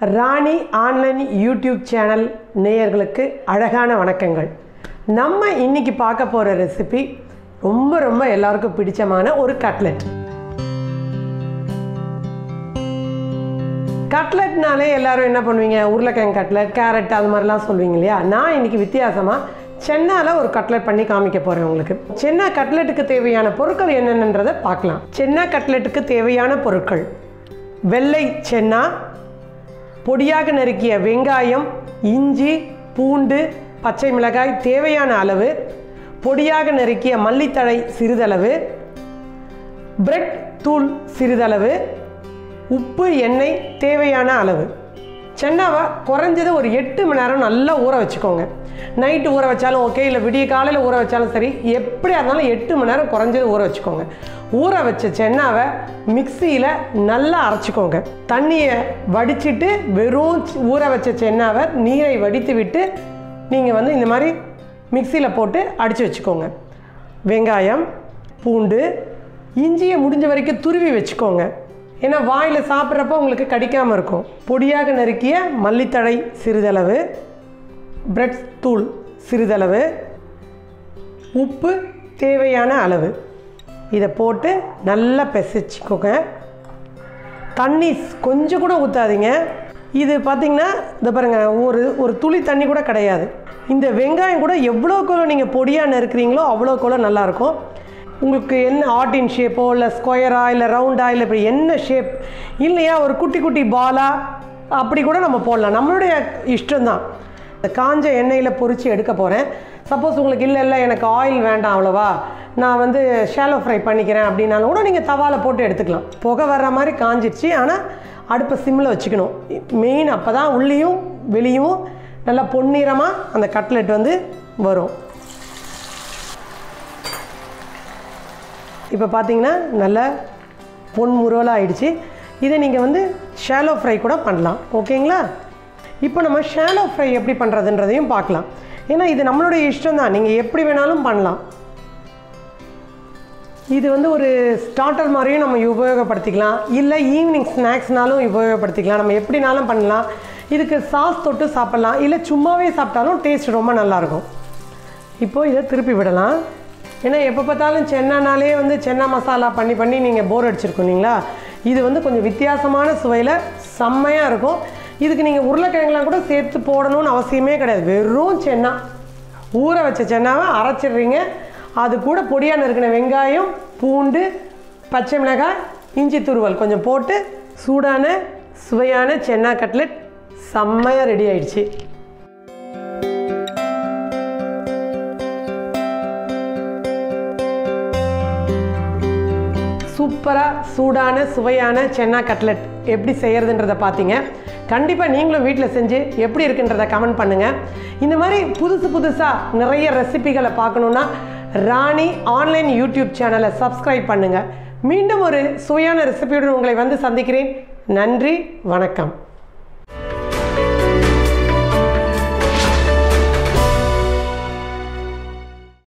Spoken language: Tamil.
ராணி ஆன்லைன் யூடியூப் சேனல் நேயர்களுக்கு அழகான வணக்கங்கள் நம்ம இன்னைக்கு பார்க்க போகிற ரெசிபி ரொம்ப ரொம்ப எல்லாருக்கும் பிடிச்சமான ஒரு கட்லெட் கட்லெட்னாலே எல்லாரும் என்ன பண்ணுவீங்க உருளைக்கிழங்கு கட்லெட் கேரட் அது மாதிரிலாம் சொல்லுவீங்க இல்லையா நான் இன்னைக்கு வித்தியாசமாக சென்னால ஒரு கட்லெட் பண்ணி காமிக்க போகிறேன் உங்களுக்கு சென்னா கட்லெட்டுக்கு தேவையான பொருட்கள் என்னென்னன்றதை பார்க்கலாம் சென்னா கட்லெட்டுக்கு தேவையான பொருட்கள் வெள்ளை சென்னா பொடியாக நறுக்கிய வெங்காயம் இஞ்சி பூண்டு பச்சை மிளகாய் தேவையான அளவு பொடியாக நறுக்கிய மல்லித்தழை சிறிதளவு பிரெட் தூள் சிறிதளவு உப்பு எண்ணெய் தேவையான அளவு சென்னாவை குறைஞ்சது ஒரு எட்டு மணி நேரம் நல்லா ஊற வச்சுக்கோங்க நைட்டு ஊற வச்சாலும் ஓகே இல்லை விடிய காலையில் ஊற வச்சாலும் சரி எப்படியா இருந்தாலும் எட்டு மணி நேரம் குறைஞ்சது ஊற வச்சுக்கோங்க ஊற வச்ச சென்னாவை மிக்சியில் நல்லா அரைச்சிக்கோங்க தண்ணியை வடிச்சிட்டு வெறும் சி- ஊற வச்ச சென்னாவை நீரை வடித்து விட்டு நீங்கள் வந்து இந்த மாதிரி மிக்சியில் போட்டு அடித்து வச்சுக்கோங்க வெங்காயம் பூண்டு இஞ்சியை முடிஞ்ச வரைக்கும் துருவி வச்சுக்கோங்க ஏன்னா வாயில் சாப்பிட்றப்ப உங்களுக்கு கடிக்காமல் இருக்கும் பொடியாக நறுக்கிய மல்லித்தழை சிறிதளவு பிரெட் தூள் சிறிதளவு உப்பு தேவையான அளவு இதை போட்டு நல்லா பிசைச்சிக்கோங்க தண்ணி ஸ்- கொஞ்சம் கூட ஊற்றாதீங்க இது பார்த்திங்கன்னா இந்த பாருங்கள் ஒரு ஒரு துளி தண்ணி கூட கிடையாது இந்த வெங்காயம் கூட எவ்வளோக்குள்ள நீங்கள் பொடியாக நறுக்குறீங்களோ அவ்வளோக்குள்ள நல்லாயிருக்கும் உங்களுக்கு என்ன ஆர்டின் ஷேப்போ இல்லை ஸ்கொயரா இல்லை ரவுண்டா இல்லை இப்படி என்ன ஷேப் இல்லையா ஒரு குட்டி குட்டி பாலா அப்படி கூட நம்ம போடலாம் நம்மளுடைய இஷ்டம்தான் இந்த காஞ்ச எண்ணெயில் பொரித்து எடுக்க போகிறேன் சப்போஸ் உங்களுக்கு இல்லை இல்லை எனக்கு ஆயில் வேண்டாம் அவ்வளோவா நான் வந்து ஷாலோ ஃப்ரை பண்ணிக்கிறேன் அப்படின்னாலும் கூட நீங்கள் தவால போட்டு எடுத்துக்கலாம் புகை வர்ற மாதிரி காஞ்சிடுச்சு ஆனால் அடுப்பை சிம்மில் வச்சுக்கணும் மெயின் அப்போ தான் உள்ளேயும் வெளியும் நல்லா பொன்னிறமாக அந்த கட்லெட் வந்து வரும் இப்போ பார்த்தீங்கன்னா நல்லா பொன் முருவலாக ஆயிடுச்சு இதை நீங்கள் வந்து ஷாலோ ஃப்ரை கூட பண்ணலாம் ஓகேங்களா இப்போ நம்ம ஷாலோ ஃப்ரை எப்படி பண்ணுறதுன்றதையும் பார்க்கலாம் ஏன்னா இது நம்மளுடைய இஷ்டம் தான் நீங்கள் எப்படி வேணாலும் பண்ணலாம் இது வந்து ஒரு ஸ்டார்டர் மாதிரியும் நம்ம உபயோகப்படுத்திக்கலாம் இல்லை ஈவினிங் ஸ்நாக்ஸ்னாலும் உபயோகப்படுத்திக்கலாம் நம்ம எப்படினாலும் பண்ணலாம் இதுக்கு சாஸ் தொட்டு சாப்பிட்லாம் இல்லை சும்மாவே சாப்பிட்டாலும் டேஸ்ட் ரொம்ப நல்லாயிருக்கும் இப்போது இதை திருப்பி விடலாம் ஏன்னா எப்போ பார்த்தாலும் சென்னானாலே வந்து சென்னா மசாலா பண்ணி பண்ணி நீங்கள் போர் அடிச்சிருக்கோம் இல்லைங்களா இது வந்து கொஞ்சம் வித்தியாசமான சுவையில் செம்மையாக இருக்கும் இதுக்கு நீங்கள் உருளைக்கிழங்குலாம் கூட சேர்த்து போடணும்னு அவசியமே கிடையாது வெறும் சென்னா ஊற வச்ச சென்னாவை அரைச்சிடுறீங்க அது கூட பொடியாக நறுக்கின வெங்காயம் பூண்டு பச்சை மிளகாய் இஞ்சி துருவல் கொஞ்சம் போட்டு சூடான சுவையான சென்னா கட்லெட் செம்மையாக ரெடி ஆயிடுச்சு சூப்பராக சூடான சுவையான சென்னா கட்லெட் எப்படி செய்கிறதுன்றதை பார்த்தீங்க கண்டிப்பாக நீங்களும் வீட்டில் செஞ்சு எப்படி இருக்குன்றதை கமெண்ட் பண்ணுங்கள் இந்த மாதிரி புதுசு புதுசாக நிறைய ரெசிபிகளை பார்க்கணுன்னா ராணி ஆன்லைன் யூடியூப் சேனலை சப்ஸ்கிரைப் பண்ணுங்கள் மீண்டும் ஒரு சுவையான ரெசிபியுடன் உங்களை வந்து சந்திக்கிறேன் நன்றி வணக்கம்